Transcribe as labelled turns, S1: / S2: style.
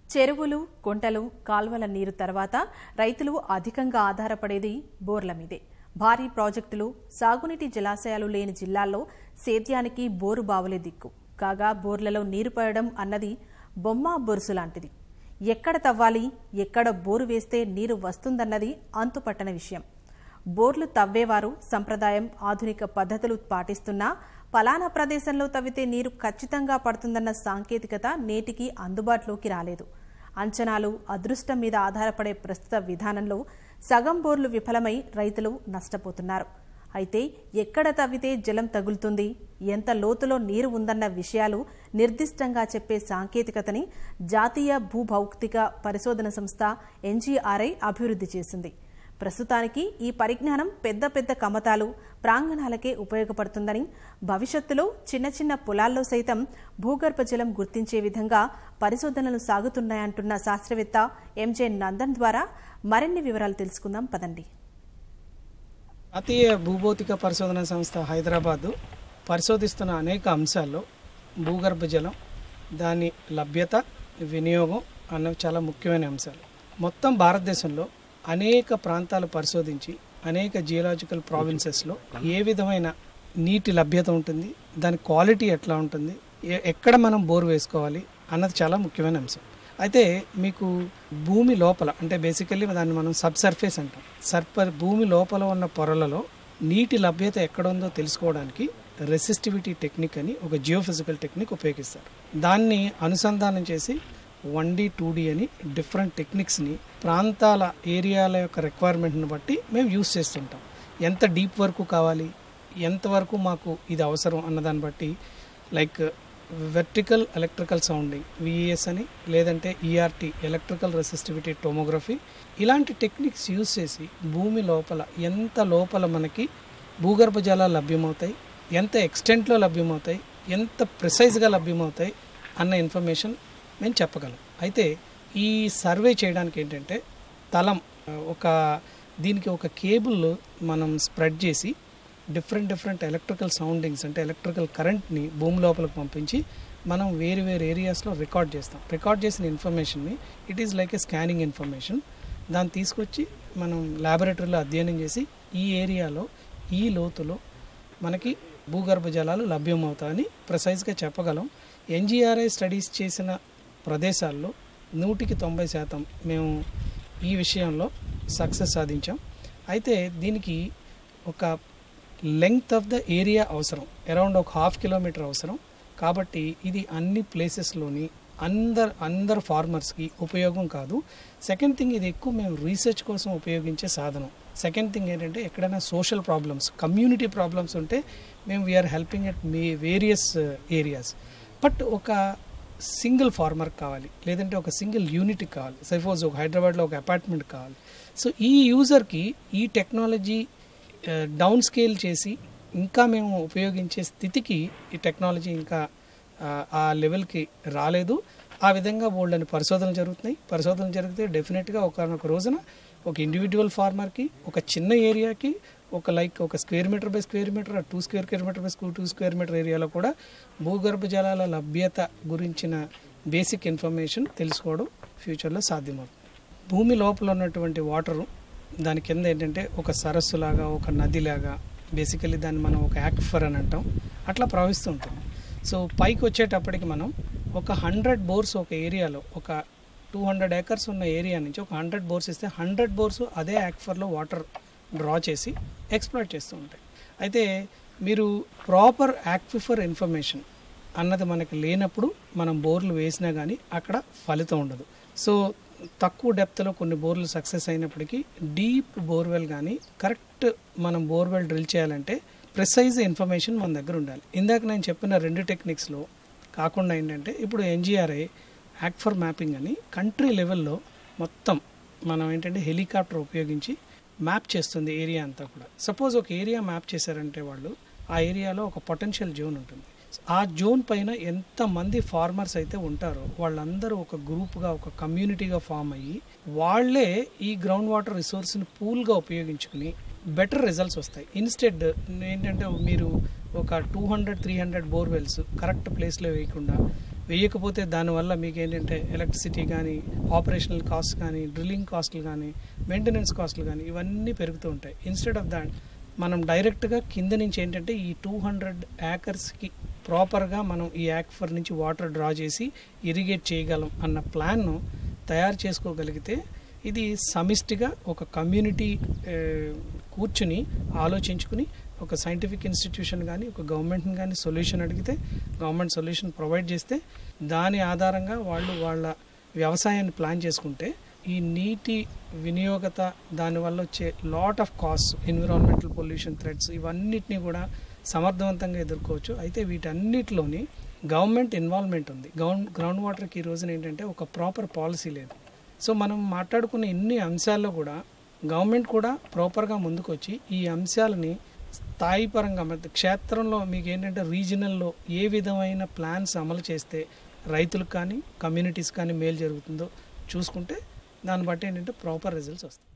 S1: చెరువులు కుంటలు కాల్వల నీరు తర్వాత రైతులు అధికంగా ఆధారపడేది బోర్ల మీదే భారీ ప్రాజెక్టులు సాగునీటి జలాశయాలు లేని జిల్లాల్లో సేద్యానికి బోరు బావులే దిక్కు కాగా బోర్లలో నీరు పడడం అన్నది బొమ్మ బొరుసు లాంటిది ఎక్కడ తవ్వాలి ఎక్కడ బోరు వేస్తే నీరు వస్తుందన్నది అంతుపట్టని విషయం బోర్లు తవ్వేవారు సంప్రదాయం ఆధునిక పద్ధతులు పాటిస్తున్నా పలానా ప్రదేశంలో తవ్వితే నీరు ఖచ్చితంగా పడుతుందన్న సాంకేతికత నేటికి అందుబాటులోకి రాలేదు అంచనాలు అదృష్టం మీద ఆధారపడే ప్రస్తుత విధానంలో సగం బోర్లు విఫలమై రైతులు నష్టపోతున్నారు అయితే ఎక్కడ తవ్వితే జలం తగులుతుంది ఎంత లోతులో నీరు ఉందన్న విషయాలు నిర్దిష్టంగా చెప్పే సాంకేతికతని జాతీయ భూభౌతిక పరిశోధన సంస్థ ఎన్జీఆర్ఐ అభివృద్ధి చేసింది ప్రస్తుతానికి ఈ పరిజ్ఞానం పెద్ద పెద్ద కమతాలు ప్రాంగణాలకే ఉపయోగపడుతుందని భవిష్యత్తులో చిన్న చిన్న పొలాల్లో సైతం భూగర్భ జలం గుర్తించే విధంగా పరిశోధనలు సాగుతున్నాయంటున్న శాస్త్రవేత్త ఎంజే నందన్ ద్వారా మరిన్ని వివరాలు తెలుసుకుందాం పదండి
S2: జాతీయ భూభౌతిక పరిశోధన సంస్థ హైదరాబాదు పరిశోధిస్తున్న అనేక అంశాల్లో భూగర్భ జలం దాని లభ్యత వినియోగం అన్నవి చాలా ముఖ్యమైన అంశాలు మొత్తం భారతదేశంలో అనేక ప్రాంతాలు పరిశోధించి అనేక జియోలాజికల్ ప్రావిన్సెస్లో ఏ విధమైన నీటి లభ్యత ఉంటుంది దాని క్వాలిటీ ఎట్లా ఉంటుంది ఎ- ఎక్కడ మనం బోర్ వేసుకోవాలి అన్నది చాలా ముఖ్యమైన అంశం అయితే మీకు భూమి లోపల అంటే బేసికల్లీ దాన్ని మనం సబ్ సర్ఫేస్ అంటాం సర్ప భూమి లోపల ఉన్న పొరలలో నీటి లభ్యత ఎక్కడ ఉందో తెలుసుకోవడానికి రెసిస్టివిటీ టెక్నిక్ అని ఒక జియోఫిజికల్ టెక్నిక్ ఉపయోగిస్తారు దాన్ని అనుసంధానం చేసి వన్ డి టూ డి అని డిఫరెంట్ టెక్నిక్స్ని ప్రాంతాల ఏరియాల యొక్క రిక్వైర్మెంట్ని బట్టి మేము యూస్ చేస్తుంటాం ఎంత డీప్ వరకు కావాలి ఎంతవరకు మాకు ఇది అవసరం అన్నదాన్ని బట్టి like vertical electrical sounding VES అని లేదంటే ఈఆర్టీ ఎలక్ట్రికల్ రెసిస్టివిటీ టోమోగ్రఫీ ఇలాంటి టెక్నిక్స్ యూస్ చేసి భూమి లోపల ఎంత లోపల మనకి భూగర్భ జలాలు లభ్యమవుతాయి ఎంత ఎక్స్టెంట్లో లభ్యమవుతాయి ఎంత ప్రిసైజ్గా లభ్యమవుతాయి అన్న ఇన్ఫర్మేషన్ మేము చెప్పగలం అయితే ఈ సర్వే చేయడానికి ఏంటంటే తలం ఆ, ఒక దీనికి ఒక కేబుల్ మనం స్ప్రెడ్ చేసి డిఫరెంట్ డిఫరెంట్ ఎలక్ట్రికల్ సౌండింగ్స్ అంటే ఎలక్ట్రికల్ కరెంట్ని భూమి లోపలికి పంపించి మనం వేరు వేరు ఏరియాస్లో రికార్డ్ చేస్తాం రికార్డ్ చేసిన ఇన్ఫర్మేషన్ని it is like a scanning information దాన్ని తీసుకొచ్చి మనం ల్యాబొరేటరీలో అధ్యయనం చేసి ఈ ఏరియాలో ఈ లోతులో మనకి భూగర్భ జలాలు లభ్యమవుతాయని ప్రిసైజ్గా చెప్పగలం ఎన్జిఆర్ఐ స్టడీస్ చేసిన ప్రదేశాల్లో నూటికి తొంభై శాతం మేము ఈ విషయంలో సక్సెస్ సాధించాం అయితే దీనికి ఒక లెంగ్త్ ఆఫ్ ద ఏరియా అవసరం అరౌండ్ ఒక హాఫ్ కిలోమీటర్ అవసరం కాబట్టి ఇది అన్ని ప్లేసెస్లోని అందరు అందరు ఫార్మర్స్కి ఉపయోగం కాదు సెకండ్ థింగ్ ఇది ఎక్కువ మేము రీసెర్చ్ కోసం ఉపయోగించే సాధనం సెకండ్ థింగ్ ఏంటంటే ఎక్కడైనా సోషల్ ప్రాబ్లమ్స్ కమ్యూనిటీ ప్రాబ్లమ్స్ ఉంటే మేము we are helping at me various areas but ఒక సింగిల్ ఫార్మర్ కావాలి లేదంటే ఒక సింగిల్ యూనిట్ కావాలి సపోజ్ ఒక హైదరాబాద్లో ఒక అపార్ట్మెంట్ కావాలి సో ఈ యూజర్కి ఈ టెక్నాలజీ డౌన్ స్కేల్ చేసి ఇంకా మేము ఉపయోగించే స్థితికి ఈ టెక్నాలజీ ఇంకా ఆ, ఆ లెవెల్కి రాలేదు ఆ విధంగా బోల్డని పరిశోధనలు జరుగుతున్నాయి పరిశోధనలు జరిగితే డెఫినెట్గా ఒకనొక రోజున ఒక ఇండివిజువల్ ఫార్మర్కి ఒక చిన్న ఏరియాకి ఒక లైక్ ఒక square metre by square metre two square kilometre by two square metre ఏరియాలో కూడా భూగర్భ జలాల లభ్యత గురించిన బేసిక్ ఇన్ఫర్మేషన్ తెలుసుకోవడం ఫ్యూచర్లో సాధ్యమవుతుంది భూమి లోపల ఉన్నటువంటి వాటరు దాని కింద ఏంటంటే ఒక సరస్సులాగా ఒక నదిలాగా బేసికలీ దాన్ని మనం ఒక యాక్ఫర్ అని అంటాం అట్లా ప్రవహిస్తూ ఉంటుంది సో పైకి వచ్చేటప్పటికి మనం ఒక హండ్రెడ్ బోర్స్ ఒక ఏరియాలో ఒక టూ హండ్రెడ్ ఏకర్స్ ఉన్న ఏరియా నుంచి ఒక హండ్రెడ్ బోర్స్ ఇస్తే హండ్రెడ్ బోర్స్ అదే యాక్ఫర్లో వాటర్ డ్రా చేసి ఎక్స్ప్లాయిట్ చేస్తూ ఉంటాయి అయితే మీరు ప్రాపర్ యాక్విఫర్ ఇన్ఫర్మేషన్ అన్నది మనకి లేనప్పుడు మనం బోర్లు వేసినా కానీ అక్కడ ఫలితం ఉండదు సో తక్కువ డెప్త్లో కొన్ని బోర్లు సక్సెస్ అయినప్పటికీ డీప్ బోర్వెల్ కానీ కరెక్ట్ మనం బోర్వెల్ డ్రిల్ చేయాలంటే ప్రిసైజ్ ఇన్ఫర్మేషన్ మన దగ్గర ఉండాలి ఇందాక నేను చెప్పిన రెండు టెక్నిక్స్లో కాకుండా ఏంటంటే ఇప్పుడు ఎన్జిఆర్ఐ యాక్ట్ ఫర్ మ్యాపింగ్ అని కంట్రీ లెవెల్లో మొత్తం మనం ఏంటంటే హెలికాప్టర్ ఉపయోగించి మ్యాప్ చేస్తుంది ఏరియా అంతా కూడా సపోజ్ ఒక ఏరియా మ్యాప్ చేశారంటే వాళ్ళు ఆ ఏరియాలో ఒక పొటెన్షియల్ జోన్ ఉంటుంది ఆ జోన్ పైన ఎంతమంది ఫార్మర్స్ అయితే ఉంటారో వాళ్ళందరూ ఒక గ్రూప్గా ఒక కమ్యూనిటీగా ఫామ్ అయ్యి వాళ్ళే ఈ గ్రౌండ్ వాటర్ రిసోర్స్ని పూల్గా ఉపయోగించుకుని బెటర్ రిజల్ట్స్ వస్తాయి ఇన్స్టెడ్ ఏంటంటే మీరు ఒక two hundred three hundred borewells correct ప్లేస్లో వేయకుండా వేయకపోతే దానివల్ల మీకు ఏంటంటే ఎలక్ట్రిసిటీ కానీ ఆపరేషనల్ కాస్ట్ కానీ డ్రిల్లింగ్ కాస్ట్లు కానీ మెయింటెనెన్స్ కాస్ట్లు కానీ ఇవన్నీ పెరుగుతూ ఉంటాయి ఇన్స్టెడ్ ఆఫ్ దాట్ మనం డైరెక్ట్గా కింద నుంచి ఏంటంటే ఈ టూ హండ్రెడ్ యాకర్స్కి ప్రాపర్గా మనం ఈ యాక్ఫర్ నుంచి వాటర్ డ్రా చేసి ఇరిగేట్ చేయగలం అన్న ప్లాన్ను తయారు చేసుకోగలిగితే ఇది సమిష్టిగా ఒక కమ్యూనిటీ ఏ, కూర్చుని ఆలోచించుకుని ఒక సైంటిఫిక్ ఇన్స్టిట్యూషన్ కానీ ఒక గవర్నమెంట్ని కానీ సొల్యూషన్ అడిగితే గవర్నమెంట్ సొల్యూషన్ ప్రొవైడ్ చేస్తే దాని ఆధారంగా వాళ్ళు వాళ్ళ వ్యవసాయాన్ని ప్లాన్ చేసుకుంటే ఈ నీటి వినియోగత దానివల్ల వచ్చే lot of cost environmental pollution threats ఇవన్నిటిని కూడా సమర్థవంతంగా ఎదుర్కోవచ్చు అయితే వీటన్నిటిలోని గవర్నమెంట్ ఇన్వాల్వ్మెంట్ ఉంది గ్రౌండ్ గ్రౌండ్ వాటర్కి ఈ రోజున ఏంటంటే ఒక ప్రాపర్ పాలసీ లేదు సో మనం మాట్లాడుకున్న ఇన్ని అంశాల్లో కూడా గవర్నమెంట్ కూడా ప్రాపర్గా ముందుకొచ్చి ఈ అంశాలని స్థాయి పరంగా మరి క్షేత్రంలో మీకు ఏంటంటే రీజనల్లో ఏ విధమైన ప్లాన్స్ అమలు చేస్తే రైతులకు కానీ కమ్యూనిటీస్ కానీ మేలు జరుగుతుందో చూసుకుంటే దాన్ని బట్టి ఏంటంటే ప్రాపర్ రిజల్ట్స్ వస్తాయి